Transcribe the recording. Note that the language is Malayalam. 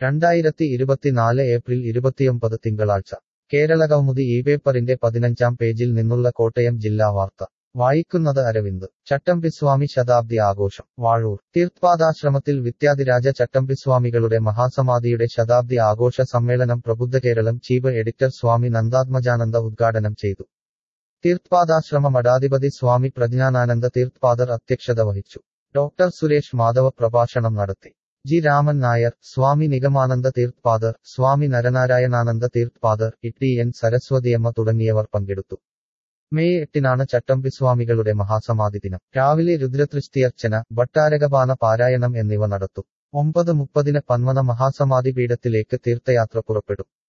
രണ്ടായിരത്തി ഇരുപത്തിനാല് ഏപ്രിൽ ഇരുപത്തിയൊമ്പത് തിങ്കളാഴ്ച കേരളകൗമുദി ഈ പേപ്പറിന്റെ പതിനഞ്ചാം പേജിൽ നിന്നുള്ള കോട്ടയം ജില്ലാ വാർത്ത വായിക്കുന്നത് അരവിന്ദ് ചട്ടമ്പിസ്വാമി ശതാബ്ദി ആഘോഷം വാഴൂർ തീർത്ഥാദാശ്രമത്തിൽ വിദ്യാധിരാജ ചട്ടമ്പിസ്വാമികളുടെ മഹാസമാധിയുടെ ശതാബ്ദി ആഘോഷ സമ്മേളനം പ്രബുദ്ധകേരളം ചീഫ് എഡിറ്റർ സ്വാമി നന്ദാത്മജാനന്ദ ഉദ്ഘാടനം ചെയ്തു തീർത്ഥാദാശ്രമ മഠാധിപതി സ്വാമി പ്രജ്ഞാനാനന്ദ തീർത്ഥാദർ അധ്യക്ഷത വഹിച്ചു ഡോക്ടർ സുരേഷ് മാധവ പ്രഭാഷണം നടത്തി ജി രാമൻ നായർ സ്വാമി നിഗമാനന്ദ തീർത്ഥാദർ സ്വാമി നരനാരായണാനന്ദ തീർത്ഥാദർ ഇ എൻ സരസ്വതിയമ്മ തുടങ്ങിയവർ പങ്കെടുത്തു മെയ് എട്ടിനാണ് ചട്ടമ്പിസ്വാമികളുടെ മഹാസമാധി ദിനം രാവിലെ രുദ്രതൃഷ്ടിയർച്ചന ഭട്ടാരകപാന പാരായണം എന്നിവ നടത്തും ഒമ്പത് മുപ്പതിന് പന്മന മഹാസമാധി പീഠത്തിലേക്ക് തീർത്ഥയാത്ര പുറപ്പെടും